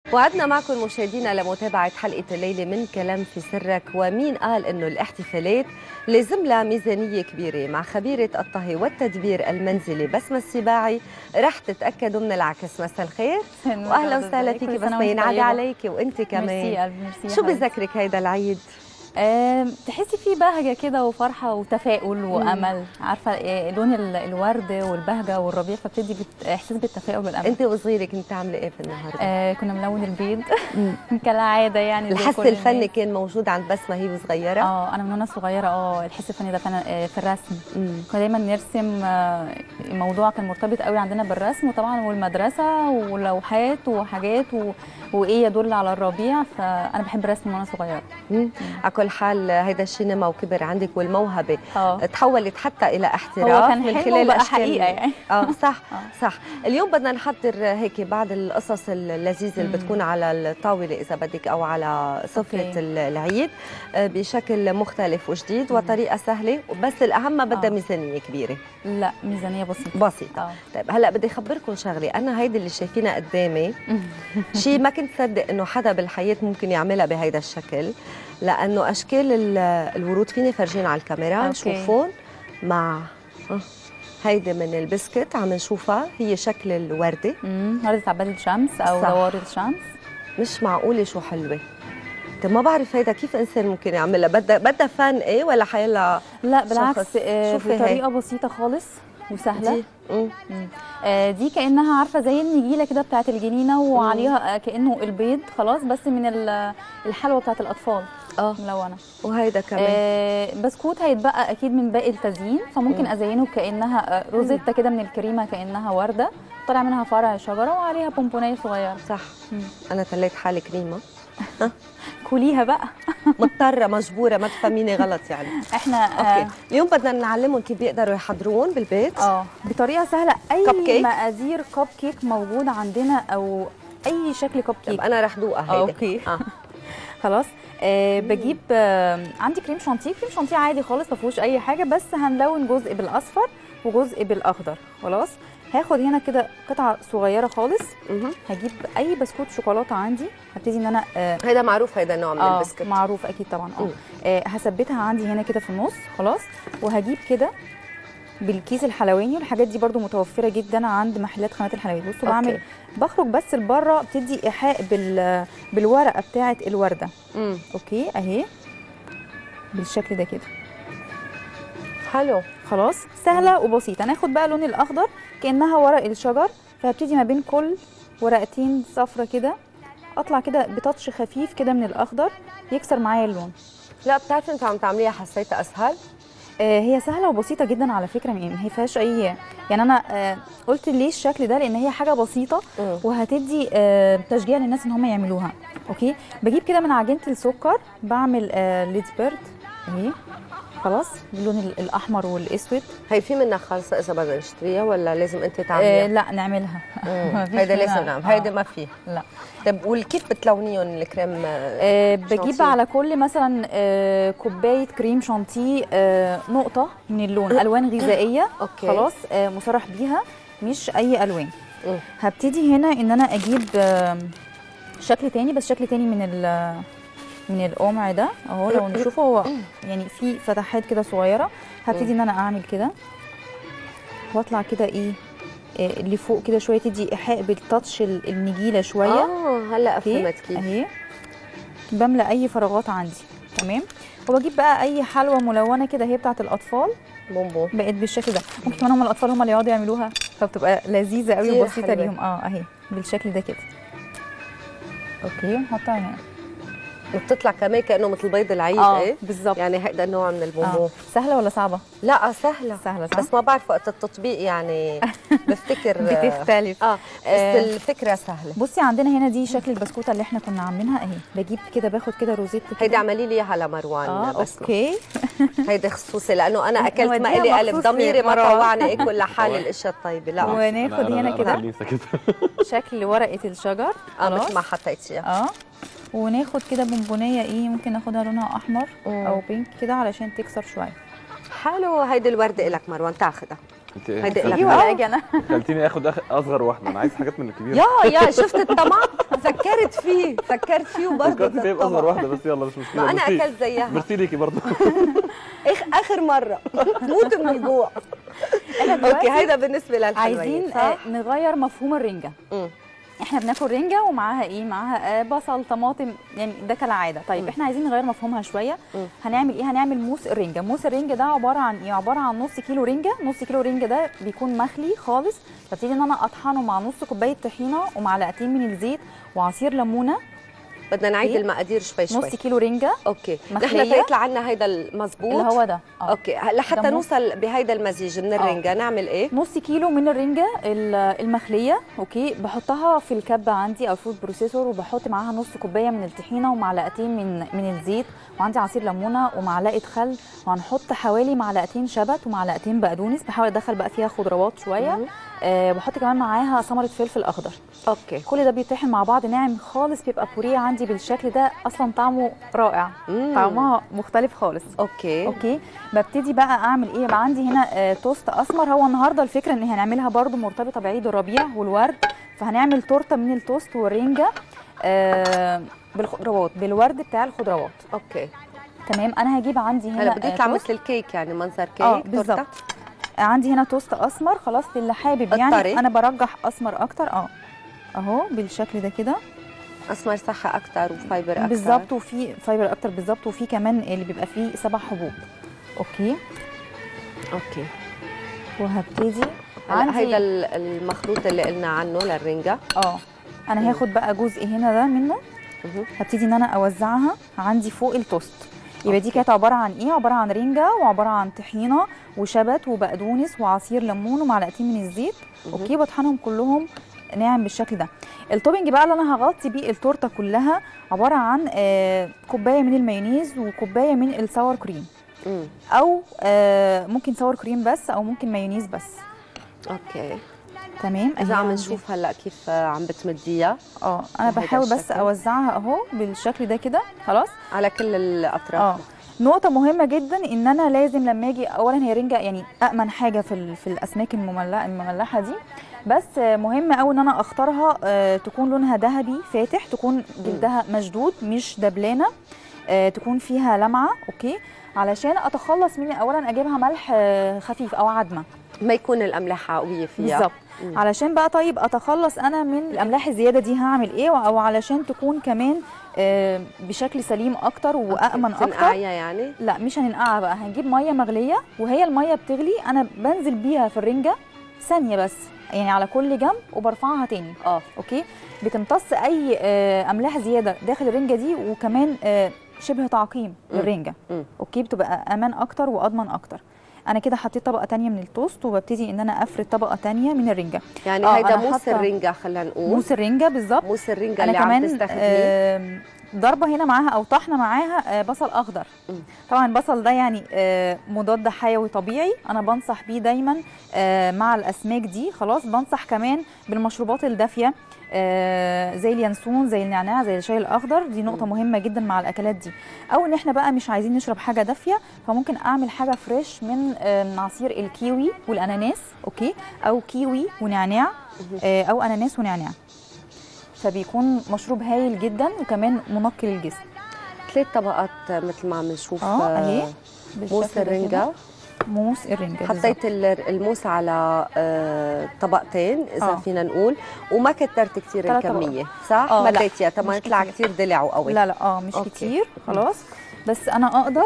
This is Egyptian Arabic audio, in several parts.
وعدنا معكم مشاهدينا لمتابعة حلقة الليلة من كلام في سرك ومين قال انه الاحتفالات لازم لها ميزانية كبيرة مع خبيرة الطهي والتدبير المنزلي بسمة السباعي رح تتأكدوا من العكس مساء الخير واهلا وسهلا فيكي بسمة ينعاد عليكي وانت كمان ميرسي قلبي ميرسي شو بذكرك هيدا العيد؟ آه، تحسي فيه بهجه كده وفرحه وتفاؤل وامل عارفه آه، لون ال- الورد والبهجه والربيع فبتدي بت- احساس بالتفاؤل والامل انت وصغيرة كنت تعملي ايه في النهارده؟ آه كنا ملون البيض كالعاده يعني زي الحس كل الفني الناس. كان موجود عند بسمة هي وصغيرة؟ اه انا من وانا صغيره اه الحس الفني ده كان آه، في الرسم مم. كنا دايما نرسم آه، الموضوع كان مرتبط قوي عندنا بالرسم وطبعا والمدرسه ولوحات وحاجات و... وايه يدل على الربيع فانا بحب الرسم من وانا صغيره مم. على كل حال هيدا الشينما وكبر عندك والموهبة اه تحولت حتى الى احتراف هو كان من حلم خلال وبقى أشكال- حقيقة يعني. اه صح آه. صح اليوم بدنا نحضر هيك بعض القصص اللذيذه اللي مم. بتكون على الطاوله اذا بدك او على سفره أوكي. ال- العيد آه، بشكل مختلف وجديد وطريقه سهله بس الاهم بدها آه. ميزانيه كبيره لا ميزانيه بسيطه بسيطه اه طيب هلا بدي اخبركم شغله انا هيدي اللي شايفينها قدامي شيء ما كنت صدق انه حدا بالحياه ممكن يعملها بهيدا الشكل لانه اشكال ال- الورود فيني فرجين على الكاميرا أوكي. نشوفهم مع آه، هيدي من البسكت عم نشوفها هي شكل الورده امم وردة عباد الشمس او صح. دوار الشمس مش معقوله شو حلوه طيب ما بعرف هيدا كيف انسان ممكن يعملها بدها بدها فن ايه ولا حيلا لا بالعكس شخص. آه شوفي هي. بطريقه بسيطه خالص وسهله دي مم. مم. آه دي كانها عارفه زي النجيله كده بتاعت الجنينه وعليها آه كانه البيض خلاص بس من ال- الحلوى بتاعت الاطفال اه ملونه وهيدا كمان آه بسكوت هيتبقى اكيد من باقي التزيين فممكن مم. ازينه كانها آه روزيتا كده من الكريمه كانها ورده طالع منها فرع شجره وعليها بونبونيه صغيره صح مم. انا تليت حالي كريمه كليها بقى مضطره مجبوره ما تفهميني غلط يعني احنا اوكي آه اليوم بدنا نعلمهم كيف بيقدروا يحضرون بالبيت اه بطريقه سهله اي كب كيك؟ مقادير كب كيك موجود عندنا او اي شكل كب طيب كيك انا رح دوقها هيدي أوكي. آه. خلاص آه بجيب آه عندي كريم شانتيه كريم شانتيه عادي خالص ما فيهوش اي حاجه بس هنلون جزء بالاصفر وجزء بالاخضر خلاص هاخد هنا كده قطعه صغيره خالص مهم. هجيب اي بسكوت شوكولاته عندي هبتدي ان انا آه هيدا معروف هيدا نوع من آه البسكت معروف اكيد طبعا اه مم. آه، هثبتها عندي هنا كده في النص خلاص وهجيب كده بالكيس الحلواني والحاجات دي برضو متوفره جدا عند محلات قناه الحلويات بصوا أوكي. بعمل بخرج بس لبره بتدي ايحاء بال بالورقه بتاعه الورده مم. اوكي اهي بالشكل ده كده حلو خلاص سهله وبسيطه ناخد بقى اللون الاخضر كانها ورق الشجر فهبتدي ما بين كل ورقتين صفرة كده اطلع كده بتاتش خفيف كده من الاخضر يكسر معايا اللون لا بتعرفي انت عم تعمليها حسيتها اسهل آه، هي سهله وبسيطه جدا على فكره يعني ما هي فيهاش اي يعني انا آه، قلت ليه الشكل ده لان هي حاجه بسيطه مم. وهتدي آه، تشجيع للناس ان هم يعملوها اوكي بجيب كده من عجينه السكر بعمل آه، ليدز بيرد اهي خلاص باللون ال- الاحمر والاسود هي في منها خالصه اذا بدنا نشتريها ولا لازم انت آه تعمليها لا نعملها مم. مفيش هيدا منها. لازم نعمل آه. هيدا ما فيه لا طيب والكيف بتلونيهم الكريم آه بجيب شانتيه. على كل مثلا آه كوبايه كريم شانتيه آه نقطه من اللون الوان غذائيه اوكي خلاص آه مصرح بيها مش اي الوان مم. هبتدي هنا ان انا اجيب آم، شكل تاني بس شكل تاني من ال من القمع ده اهو لو نشوفه هو يعني في فتحات كده صغيره هبتدي ان انا اعمل كده واطلع كده ايه آه، اللي فوق كده شويه تدي ايحاء بالتاتش ال- النجيله شويه اه هلا اوكي فهمت كيف اهي بملى اي فراغات عندي تمام وبجيب بقى اي حلوى ملونه كده هي بتاعت الاطفال بومبو بقت بالشكل ده ممكن كمان هم الاطفال هم اللي يقعدوا يعملوها فبتبقى لذيذه قوي كتير وبسيطه حلوة. ليهم اه اهي بالشكل ده كده اوكي ونحطها هنا وبتطلع كمان كانه مثل بيض العيد اه ايه بالظبط يعني هيدا نوع من البومبو آه. سهله ولا صعبه لا سهله سهله صح بس ما بعرف وقت التطبيق يعني بفتكر بتختلف اه بس آه. الفكره سهله بصي عندنا هنا دي شكل البسكوته اللي احنا كنا عاملينها اهي بجيب كده باخد كده روزيت كده هيدي اعملي لي اياها لمروان اه بس اوكي هيدي خصوصي لانه انا اكلت ما نوديها الي قلب مخصوص ضميري ما لمروان. طوعني اكل لحالي الاشياء الطيبه لا وناخد هنا كده لسه كده شكل ورقه الشجر اه خلاص. مثل ما حطيتيها اه وناخد كده بونبونيه ايه ممكن ناخدها لونها احمر مم. او بينك كده علشان تكسر شويه حلو هيدي الورده لك مروان تاخذها انت هيدي ايه لك. ولا اجي انا خلتيني اخد أخ- اصغر واحده انا عايز حاجات من الكبيره يا يا شفت الطمع فكرت فيه فكرت فيه وبرضه فكرت فيه باصغر واحده بس يلا مش مشكله ما انا ميرسي. اكلت زيها ميرسي ليكي برضه إخ اخر مره موت من الجوع احنا اوكي دلوقتي هيدا بالنسبه للحلويات عايزين صح؟ آه، نغير مفهوم الرنجه مم. احنا بناكل رنجه ومعاها ايه معاها آه، بصل طماطم يعني ده كالعاده طيب مم. احنا عايزين نغير مفهومها شويه مم. هنعمل ايه هنعمل موس الرنجه موس الرنجه ده عباره عن ايه عباره عن نص كيلو رنجه نص كيلو رنجه ده بيكون مخلي خالص ببتدي ان انا اطحنه مع نص كوبايه طحينه ومعلقتين من الزيت وعصير ليمونه بدنا نعيد إيه؟ المقادير شوي شوي نص كيلو رنجه اوكي مخلية. نحن تيطلع عنا هيدا المزبوط اللي هو ده اه اوكي هلا حتى ده مو- نوصل بهيدا المزيج من الرنجة نعمل ايه؟ نص كيلو من الرنجة ال- المخلية اوكي بحطها في الكبة عندي او فود بروسيسور وبحط معاها نص كوباية من الطحينة ومعلقتين من من الزيت وعندي عصير ليمونة ومعلقة خل وهنحط حوالي معلقتين شبت ومعلقتين بقدونس بحاول ادخل بقى فيها خضروات شوية مم. أه بحط كمان معاها ثمرة فلفل اخضر اوكي كل ده بيطحن مع بعض ناعم خالص بيبقى بوريه عندي بالشكل ده اصلا طعمه رائع مم. طعمها مختلف خالص اوكي اوكي ببتدي بقى اعمل ايه يبقى عندي هنا آه توست اسمر هو النهارده الفكره ان هنعملها برضو مرتبطه بعيد الربيع والورد فهنعمل تورته من التوست والرنجه آه بالخضروات بالورد بتاع الخضروات اوكي تمام انا هجيب عندي هنا هلا بده آه، يطلع توست. مثل الكيك يعني منظر كيك اه تورتة؟ بالظبط عندي هنا توست اسمر خلاص للي حابب الطري. يعني انا برجح اسمر اكتر اه اهو بالشكل ده كده اسمر صحة اكثر وفايبر اكثر بالظبط وفي فايبر اكتر بالظبط وفي كمان اللي بيبقى فيه سبع حبوب اوكي اوكي وهبتدي هلا هيدا ال- المخلوط اللي قلنا عنه للرنجة اه انا هاخد بقى جزء هنا ده منه مهم. هبتدي ان انا اوزعها عندي فوق التوست يبقى دي أوكي. كانت عباره عن ايه عباره عن رنجه وعباره عن طحينه وشبت وبقدونس وعصير ليمون ومعلقتين من الزيت مهم. اوكي بطحنهم كلهم ناعم بالشكل ده التوبنج بقى اللي انا هغطي بيه التورته كلها عباره عن آه كوبايه من المايونيز وكوبايه من الساور كريم مم. او آه ممكن ساور كريم بس او ممكن مايونيز بس اوكي تمام اذا أهي عم عندي. نشوف هلا كيف آه، عم بتمديها اه انا بهيدا بحاول بس الشكل. اوزعها اهو بالشكل ده كده خلاص على كل الاطراف اه نقطة مهمة جدا ان انا لازم لما اجي اولا هي رنجة يعني امن حاجة في ال- في الاسماك المملحة المملحة دي بس آه، مهم قوي ان انا اختارها آه، تكون لونها ذهبي فاتح تكون جلدها مشدود مش دبلانة آه، تكون فيها لمعة اوكي علشان اتخلص من اولا اجيبها ملح آه، خفيف او عدمة ما يكون الاملاح قويه فيها بالظبط مم. علشان بقى طيب اتخلص انا من الاملاح الزياده دي هعمل ايه او علشان تكون كمان آه، بشكل سليم اكتر وامن اكتر تنقعيها يعني لا مش هننقعها بقى هنجيب ميه مغليه وهي الميه بتغلي انا بنزل بيها في الرنجه ثانيه بس يعني على كل جنب وبرفعها تاني اه اوكي بتمتص اي آه، املاح زياده داخل الرنجه دي وكمان آه، شبه تعقيم مم. للرنجه مم. اوكي بتبقى امان اكتر واضمن اكتر انا كده حطيت طبقه تانية من التوست وببتدي ان انا افرد طبقه تانية من الرنجه يعني آه، هيدا أنا موس حاطة الرنجة خلينا نقول موس الرنجه بالظبط موس الرنجة انا اللي عم كمان تستخدميه آم، ضربه هنا معاها او طحنه معاها آه، بصل اخضر مم. طبعا البصل ده يعني آه، مضاد حيوي طبيعي انا بنصح بيه دايما آه، مع الاسماك دي خلاص بنصح كمان بالمشروبات الدافيه آه، زي اليانسون زي النعناع زي الشاي الاخضر دي نقطه مم. مهمه جدا مع الاكلات دي او ان احنا بقى مش عايزين نشرب حاجه دافيه فممكن اعمل حاجه فريش من آه، من عصير الكيوي والاناناس اوكي او كيوي ونعناع مهم. آه، او اناناس ونعناع فبيكون مشروب هايل جدا وكمان منقي للجسم ثلاث طبقات مثل ما عم نشوف اه آه، اهي موس بالشكل ده الرنجة كده. موس الرنجة بالظبط. حطيت ال- الموس على آه، طبقتين اذا آه. فينا نقول وما كترت كثير ثلاث الكميه صح آه، لا، مليتيها طب ما مش يطلع كتير. كثير دلع وقوي لا لا اه مش أوكي. كتير خلاص بس انا اقدر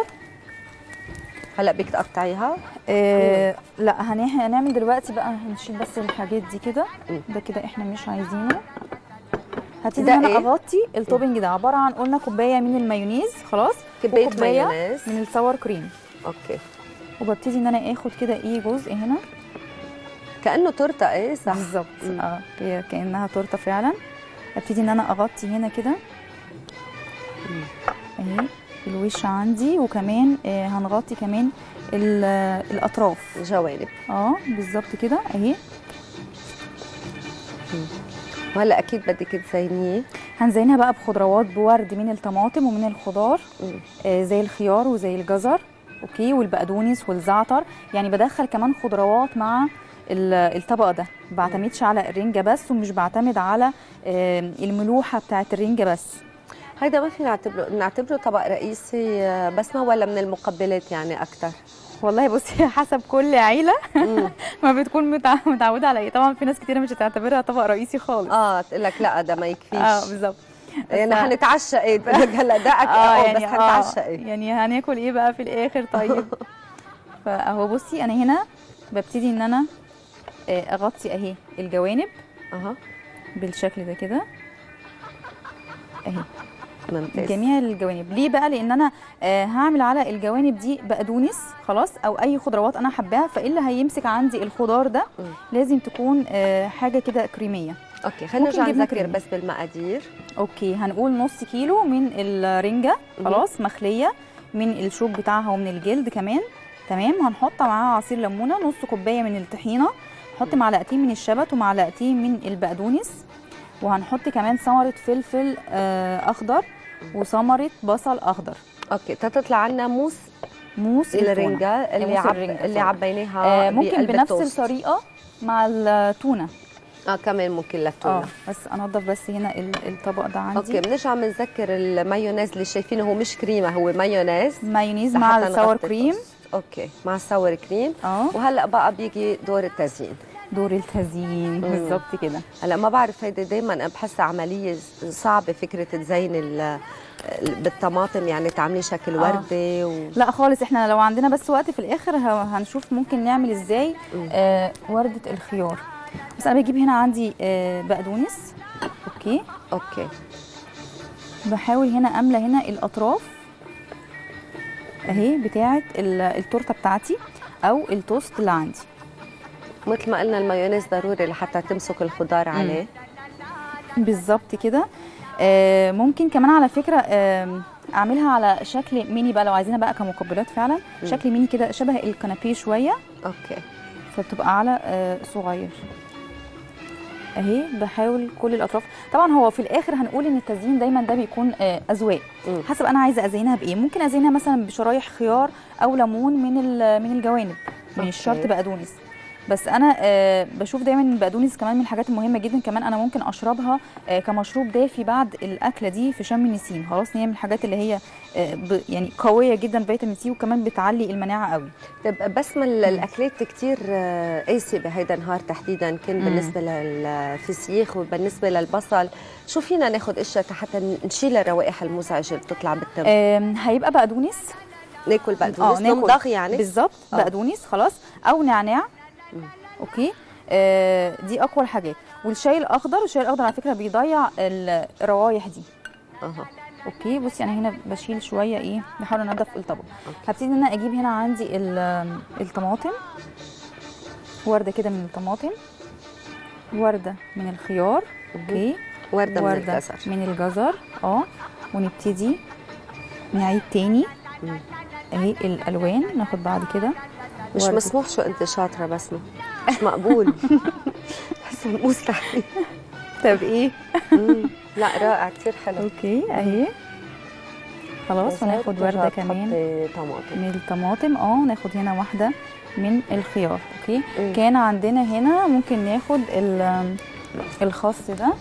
هلا بدك تقطعيها آه لا هن- هنعمل دلوقتي بقى هنشيل بس الحاجات دي كده مم. ده كده احنا مش عايزينه هبتدي ده انا إيه؟ اغطي التوبنج ده عباره عن قلنا كوبايه من المايونيز خلاص كبايه وكوباية مايونيز من الساور كريم اوكي وببتدي ان انا اخد كده ايه جزء هنا كانه تورته ايه صح بالظبط مم. اه هي كانها تورته فعلا ابتدي ان انا اغطي هنا كده مم. اهي الوش عندي وكمان آه هنغطي كمان ال- آه، الاطراف جوانب اه بالظبط كده اهي وهلا اكيد بدك تزينيه هنزينها بقى بخضروات بورد من الطماطم ومن الخضار مم. آه زي الخيار وزي الجزر اوكي والبقدونس والزعتر يعني بدخل كمان خضروات مع ال- الطبق ده ما بعتمدش على الرنجه بس ومش بعتمد على آم، الملوحه بتاعت الرنجه بس هيدا ما فينا نعتبره نعتبره طبق رئيسي آه، بس ما ولا من المقبلات يعني اكثر والله بصي حسب كل عيله ما بتكون متع- متعوده على ايه طبعا في ناس كتيره مش هتعتبرها طبق رئيسي خالص اه تقول لك لا ده ما يكفيش اه بالظبط يعني بس- حنتعشى ايه بقول لك هلا ده اكل اه بس حنتعشى ايه يعني هناكل ايه بقى في الاخر طيب فاهو بصي انا هنا ببتدي ان انا آه، اغطي اهي الجوانب اها بالشكل ده كده اهي ممتاز جميع الجوانب ليه بقى لان انا آه هعمل على الجوانب دي بقدونس خلاص او اي خضروات انا حباها فايه اللي هيمسك عندي الخضار ده مم. لازم تكون آه حاجه كده كريميه اوكي خلينا ممكن نرجع جبنة نذكر كريمي. بس بالمقادير اوكي هنقول نص كيلو من الرنجه مم. خلاص مخليه من الشوك بتاعها ومن الجلد كمان تمام هنحط معاها عصير ليمونه نص كوبايه من الطحينه نحط معلقتين من الشبت ومعلقتين من البقدونس وهنحط كمان ثمره فلفل آه اخضر وثمره بصل اخضر اوكي تطلع عنا موس موس التونة. الرنجة اللي موس عب... الرنجة، اللي سوري. عبيناها آه ممكن بقلب بنفس التوست. الطريقه مع التونه اه كمان ممكن اه للتونه بس انضف بس هنا ال- الطبق ده عندي اوكي بنرجع بنذكر المايونيز اللي شايفينه هو مش كريمه هو مايونيز مايونيز مع لحتى الساور نغطي كريم التوست. اوكي مع الساور كريم اه وهلا بقى بيجي دور التزيين دور التزيين بالظبط كده هلا ما بعرف هيدي دائما انا بحسها عمليه صعبه فكره تزين ال- ال- بالطماطم يعني تعملي شكل آه. ورده و... لا خالص احنا لو عندنا بس وقت في الاخر ه- هنشوف ممكن نعمل ازاي مم. آه ورده الخيار بس انا بجيب هنا عندي آه بقدونس اوكي اوكي بحاول هنا املى هنا الاطراف اهي بتاعه ال- التورته بتاعتي او التوست اللي عندي مثل ما قلنا المايونيز ضروري لحتى تمسك الخضار عليه بالظبط كده آه ممكن كمان على فكره آه اعملها على شكل ميني بقى لو عايزينها بقى كمقبلات فعلا مم. شكل ميني كده شبه الكنابيه شويه اوكي فبتبقى على آه، صغير اهي بحاول كل الاطراف طبعا هو في الاخر هنقول ان التزيين دايما ده بيكون آه، اذواق مم. حسب انا عايزه ازينها بايه ممكن ازينها مثلا بشرايح خيار او ليمون من ال- من الجوانب أوكي. مش شرط بقدونس بس انا آه، بشوف دايما ان البقدونس كمان من الحاجات المهمه جدا كمان انا ممكن اشربها آه، كمشروب دافي بعد الاكله دي في شم النسيم خلاص إن هي من الحاجات اللي هي آه، ب- يعني قويه جدا فيتامين سي وكمان بتعلي المناعه قوي طيب بس ما ال- الاكلات كثير قاسيه بهيدا النهار تحديدا كان مم. بالنسبه للفسيخ وبالنسبه للبصل شو فينا ناخذ اشياء حتى نشيل الروائح المزعجه اللي بتطلع بالتم آم، هيبقى بقدونس ناكل بقدونس ناكل. نمضغ يعني بالظبط آه. بقدونس خلاص او نعناع مم. اوكي آه دي اقوى الحاجات والشاي الاخضر الشاي الاخضر على فكره بيضيع ال- الروايح دي اها اوكي بصي انا هنا بشيل شويه ايه بحاول انضف الطبق أوكي. هبتدي ان انا اجيب هنا عندي ال- الطماطم ورده كده من الطماطم ورده من الخيار اوكي ورده من ورده الجزر من الجزر اه ونبتدي نعيد تاني مم. اهي الالوان ناخد بعد كده مش وردة. مسموح شو انت شاطره بسمه مش مقبول بحس مستحيل طب ايه مم. لا رائع كثير حلو اوكي اهي خلاص وناخد ورده كمان تحطي طماطم من الطماطم اه ناخد هنا واحده من الخيار اوكي مم. كان عندنا هنا ممكن ناخد ال- الخس ده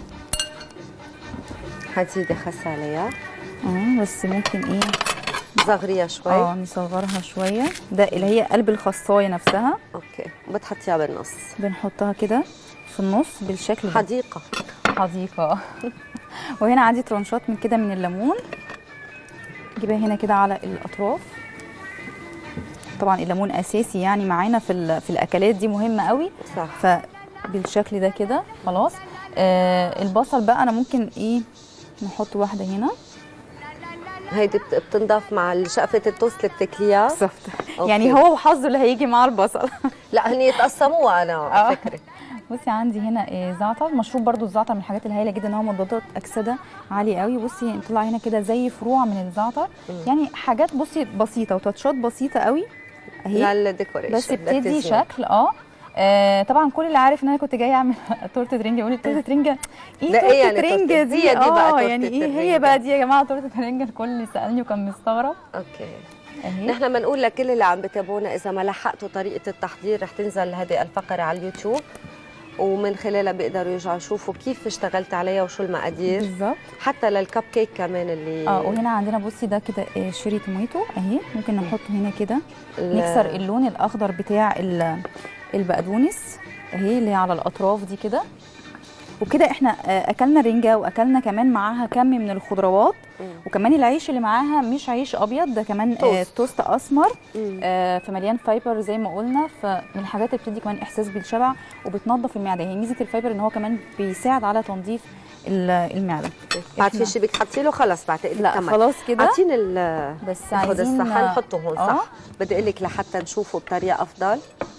حتزيدي خس عليها اه بس ممكن ايه صغريها شوي اه نصغرها شويه ده اللي هي قلب الخصايه نفسها اوكي بتحطيها بالنص بنحطها كده في النص بالشكل ده حديقه حديقه وهنا عندي ترانشات من كده من الليمون جيبها هنا كده على الاطراف طبعا الليمون اساسي يعني معانا في ال- في الاكلات دي مهمه قوي صح فبالشكل ده كده خلاص آه البصل بقى انا ممكن ايه نحط واحده هنا هيدي بت- بتنضاف مع شقفه التوست اللي بتاكليها بالظبط أوكي. يعني هو وحظه اللي هيجي مع البصل لا هن يتقسموها انا آه. فكري بصي عندي هنا آه، زعتر مشروب برضو الزعتر من الحاجات الهائله جدا ان هو مضادات اكسده عاليه قوي بصي طلع هنا كده زي فروع من الزعتر مم. يعني حاجات بصي بسيطه وتاتشات بسيطه قوي اهي للديكوريشن بس بتدي للتزيين. شكل اه آه طبعا كل اللي عارف ان انا كنت جايه اعمل تورته رنجه يقول لي تورته رنجه ايه ده تورته إيه يعني رنجه تورتة؟ دي هي دي بقى اه تورتة يعني ايه الرنجة. هي بقى دي يا جماعه تورته رنجه الكل اللي سالني وكان مستغرب اوكي اهي نحن بنقول لكل اللي عم بتابعونا اذا ما لحقتوا طريقه التحضير رح تنزل هذه الفقره على اليوتيوب ومن خلالها بيقدروا يرجعوا يشوفوا كيف اشتغلت عليها وشو المقادير بالظبط حتى للكب كيك كمان اللي اه وهنا عندنا بصي ده كده آه، شيري توميتو اهي ممكن نحطه هنا كده ال- نكسر اللون الاخضر بتاع ال- البقدونس اهي اللي هي على الاطراف دي كده وكده احنا آه، اكلنا الرنجه واكلنا كمان معاها كم من الخضروات مم. وكمان العيش اللي معاها مش عيش ابيض ده كمان آه، توست. توست اسمر مم. آه، فمليان فايبر زي ما قلنا فمن الحاجات اللي بتدي كمان احساس بالشبع وبتنظف المعده هي ميزه الفايبر ان هو كمان بيساعد على تنظيف ال- المعده بعد إحنا- في شيء بدك تحطي له خلص بعتقد لا كمان خلاص كده اعطيني ال بس ناخذ عايزين الصحن نحطه هون آه. صح بدي اقول لك لحتى نشوفه بطريقه افضل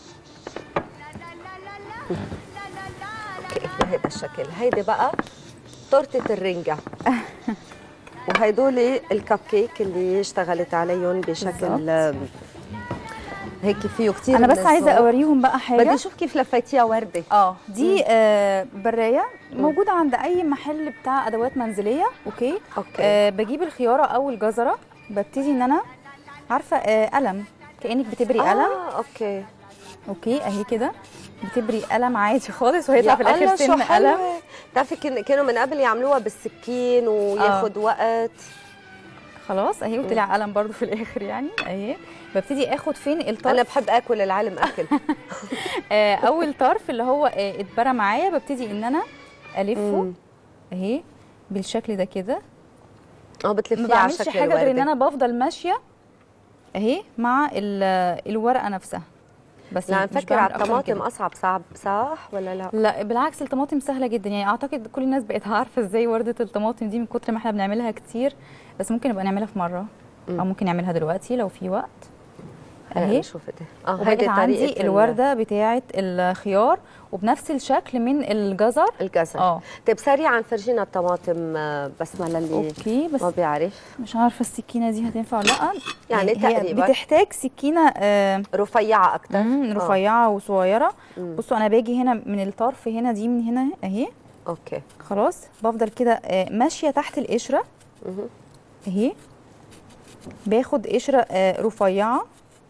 اوكي بهذا الشكل هيدي بقى تورته الرنجة وهيدول الكب كيك اللي اشتغلت عليهم بشكل بالظبط. هيك فيه كثير انا بس عايزه اوريهم بقى حاجه بدي اشوف كيف لفيتيها ورده اه دي آه برايه موجوده عند اي محل بتاع ادوات منزليه اوكي اوكي آه بجيب الخياره او الجزره ببتدي ان انا عارفه آه قلم كانك بتبري قلم اه اوكي اوكي اهي كده بتبري قلم عادي خالص وهيطلع في يا الاخر الله شو سن قلم حلوة. بتعرفي كن- كانوا من قبل يعملوها بالسكين وياخد وقت خلاص اهي وطلع قلم برضو في الاخر يعني اهي ببتدي اخد فين انا الطرف بحب اكل العالم اكل آه اول طرف اللي هو آه اتبرى معايا ببتدي ان انا الفه مم. اهي بالشكل ده كده اه ما بتلفيه على بعملش شكل حاجه غير ان الوردة. انا بفضل ماشيه اهي مع ال- الورقه نفسها بس لا مش نفكر بعمل على أكتر من الطماطم كده. اصعب صعب صح ولا لا؟ لا بالعكس الطماطم سهله جدا يعني اعتقد كل الناس بقت عارفه ازاي ورده الطماطم دي من كتر ما احنا بنعملها كتير بس ممكن نبقى نعملها في مره او مم. ممكن نعملها دلوقتي لو في وقت هلا اهي نشوف ده اه وبقت هيدي عندي طريقه ال- الورده بتاعه الخيار وبنفس الشكل من الجزر الجزر اه طيب سريعا فرجينا الطماطم آه، بس ما للي اوكي بس ما بيعرف مش عارفه السكينه دي هتنفع ولا لا يعني هي تقريباً. بتحتاج سكينه آه رفيعه اكثر مم، رفيعه وصغيره مم. بصوا انا باجي هنا من الطرف هنا دي من هنا اهي اوكي خلاص بفضل كده آه، ماشيه تحت القشره مهم. اهي باخد قشره آه، رفيعه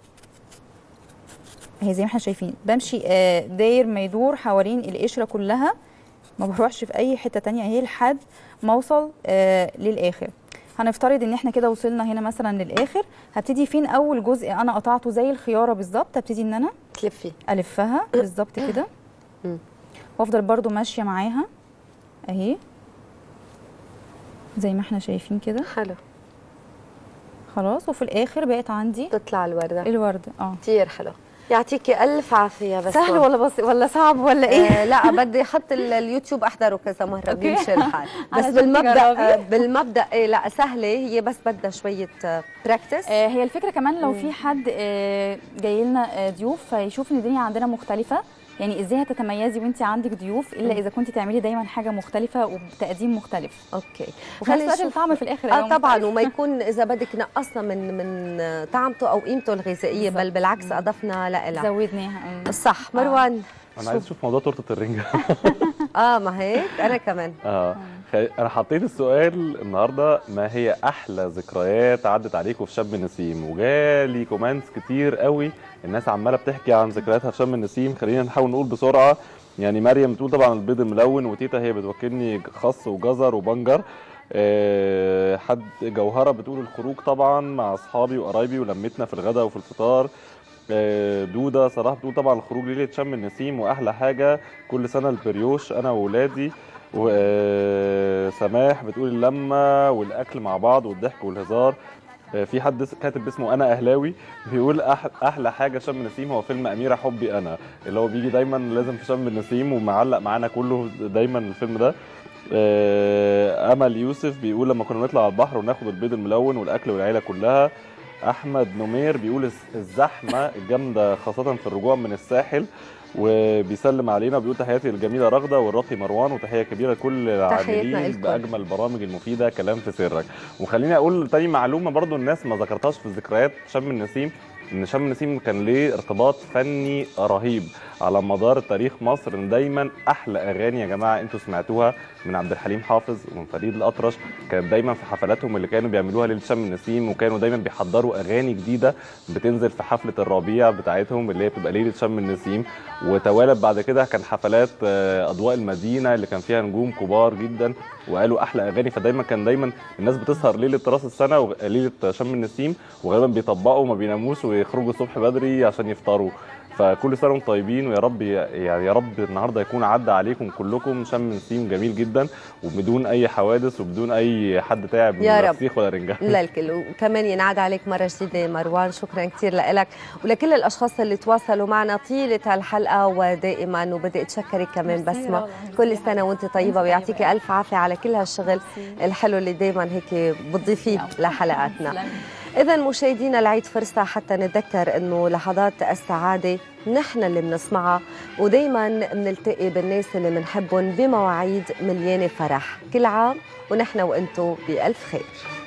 اهي زي ما احنا شايفين بمشي آه، داير ما يدور حوالين القشره كلها ما بروحش في اي حته تانية اهي لحد ما اوصل آه، للاخر هنفترض ان احنا كده وصلنا هنا مثلا للاخر هبتدي فين اول جزء انا قطعته زي الخياره بالظبط هبتدي ان انا تلفي الفها بالظبط كده مم. وافضل برضو ماشيه معاها اهي زي ما احنا شايفين كده حلو خلاص وفي الاخر بقت عندي تطلع الورده الورده اه كثير حلو يعطيكي الف عافيه بس سهل ولا بس ولا صعب ولا ايه آه لا بدي احط ال- اليوتيوب احضره كذا مره أوكي. بيمشي الحال بس علشان بالمبدا تجربي. آه بالمبدا إيه لا سهله هي بس بدها شويه براكتس آه هي الفكره كمان لو في حد آه جاي لنا آه ضيوف فيشوف ان الدنيا عندنا مختلفه يعني ازاي هتتميزي وانت عندك ضيوف الا اذا كنت تعملي دايما حاجه مختلفه وبتقديم مختلف اوكي وفي نفس الوقت نشوف- الطعم في الاخر اه هيبقى طبعا مختلف. وما يكون اذا بدك نقصنا من من طعمته او قيمته الغذائيه بل بالظبط. بالعكس اضفنا لها زودناها مم. صح مروان انا عايز اشوف موضوع تورته الرنجه اه ما هيك انا كمان اه خ- انا حطيت السؤال النهارده ما هي احلى ذكريات عدت عليكم في شم النسيم وجالي كومنتس كتير قوي الناس عماله بتحكي عن ذكرياتها في شم النسيم خلينا نحاول نقول بسرعه يعني مريم بتقول طبعا البيض الملون وتيتا هي بتوكلني خس وجزر وبنجر آه، حد جوهره بتقول الخروج طبعا مع اصحابي وقرايبي ولمتنا في الغداء وفي الفطار آه، دوده صلاح بتقول طبعا الخروج ليله شم النسيم واحلى حاجه كل سنه البريوش انا واولادي وسماح بتقول اللمه والاكل مع بعض والضحك والهزار آه، في حد اس- كاتب اسمه انا اهلاوي بيقول أح احلى حاجه شم النسيم هو فيلم اميره حبي انا اللي هو بيجي دايما لازم في شم النسيم ومعلق معانا كله دايما الفيلم ده آه، امل يوسف بيقول لما كنا نطلع على البحر وناخد البيض الملون والاكل والعيله كلها احمد نمير بيقول الز- الزحمه الجامده خاصه في الرجوع من الساحل وبيسلم علينا بيقول تحياتي للجميله رغده والراقي مروان وتحيه كبيره لكل تحياتنا العاملين لكم. باجمل البرامج المفيده كلام في سرك وخليني اقول تاني معلومه برضو الناس ما ذكرتهاش في ذكريات شم النسيم ان شم النسيم كان ليه ارتباط فني رهيب على مدار تاريخ مصر ان دايما احلى اغاني يا جماعه انتوا سمعتوها من عبد الحليم حافظ ومن فريد الاطرش كانت دايما في حفلاتهم اللي كانوا بيعملوها ليله شم النسيم وكانوا دايما بيحضروا اغاني جديده بتنزل في حفله الربيع بتاعتهم اللي هي بتبقى ليله شم النسيم وتوالت بعد كده كان حفلات آه، اضواء المدينه اللي كان فيها نجوم كبار جدا وقالوا احلى اغاني فدايما كان دايما الناس بتسهر ليله راس السنه وليله شم النسيم وغالبا بيطبقوا وما بيناموش ويخرجوا الصبح بدري عشان يفطروا فكل سنه وانتم طيبين ويا رب يعني يا رب النهارده يكون عدى عليكم كلكم شم نسيم جميل جدا وبدون اي حوادث وبدون اي حد تعب من يا رب. الفسيخ ولا رنجة للكل وكمان ينعاد عليك مرة جديدة مروان شكرا كثير لك ولكل الأشخاص اللي تواصلوا معنا طيلة الحلقة ودائما وبدي أتشكرك كمان بسمة كل سنة وانت طيبة ويعطيكي ألف عافية على كل هالشغل الحلو اللي دايما هيك بتضيفيه لحلقاتنا إذا مشاهدينا العيد فرصة حتى نتذكر إنه لحظات السعادة نحن اللي بنصنعها ودايما بنلتقي بالناس اللي بنحبهم بمواعيد مليانة فرح كل عام ونحن وانتم بألف خير